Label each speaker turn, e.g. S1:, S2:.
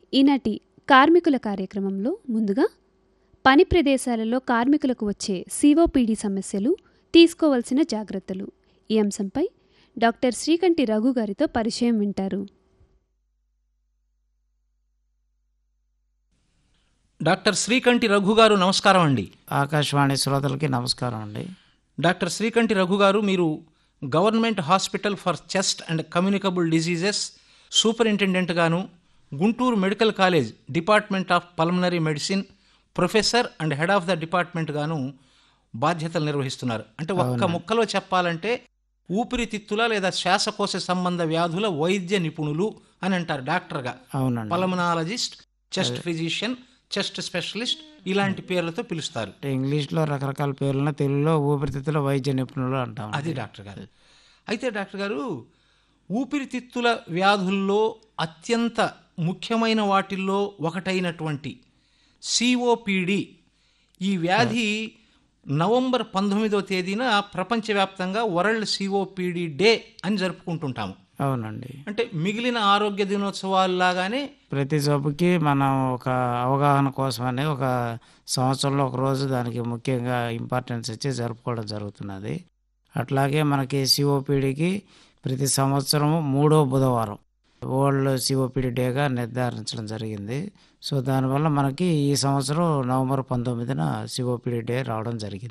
S1: ఈనాటి కార్మికుల కార్యక్రమంలో ముందుగా పని ప్రదేశాలలో కార్మికులకు వచ్చే సిఓపిడి సమస్యలు తీసుకోవలసిన జాగ్రత్తలు ఈ అంశంపై డాక్టర్ శ్రీకంఠి రఘు గారితో పరిచయం వింటారు
S2: డాక్టర్ శ్రీకంఠి రఘు గారు నమస్కారం అండి
S3: ఆకాశవాణి శ్రోతలకి నమస్కారం అండి
S2: డాక్టర్ శ్రీకంఠి రఘు గారు మీరు government hospital for chest and communicable diseases superintendent గాను Guntur medical college department of pulmonary medicine professor and head of the department గాను బాధ్యతలు నిర్వహిస్తున్నారు అంటే ఒక్క ముక్కలో చెప్పాలంటే ఊపిరితిత్తుల లేదా శ్వాసకోశ సంబంధ వ్యాధుల వైద్య నిపుణులు అని అంటారు డాక్టర్గా
S3: అవునండి
S2: pulmonologist chest physician chest specialist ఇలాంటి పేర్లతో పిలుస్తారు
S3: అంటే ఇంగ్లీష్లో రకరకాల పేర్లను తెలుగులో ఊపిరితిత్తుల వైద్య నిపుణులు అంటాం
S2: అది డాక్టర్ గారు అయితే డాక్టర్ గారు ఊపిరితిత్తుల వ్యాధుల్లో అత్యంత ముఖ్యమైన వాటిల్లో ఒకటైనటువంటి సిఓపిడి ఈ వ్యాధి నవంబర్ పంతొమ్మిదో తేదీన ప్రపంచవ్యాప్తంగా వరల్డ్ సిఓపిడి డే అని జరుపుకుంటుంటాము
S3: అవునండి
S2: అంటే మిగిలిన ఆరోగ్య దినోత్సవాల్లాగానే
S3: ప్రతి జబ్బుకి మనం ఒక అవగాహన కోసమని ఒక సంవత్సరంలో ఒక రోజు దానికి ముఖ్యంగా ఇంపార్టెన్స్ ఇచ్చి జరుపుకోవడం జరుగుతున్నది అట్లాగే మనకి సిఓపిడికి ప్రతి సంవత్సరం మూడో బుధవారం వరల్డ్ సిఓపిడి డేగా నిర్ధారించడం జరిగింది సో దానివల్ల మనకి ఈ సంవత్సరం నవంబర్ పంతొమ్మిదిన సిఓపిడి డే రావడం జరిగింది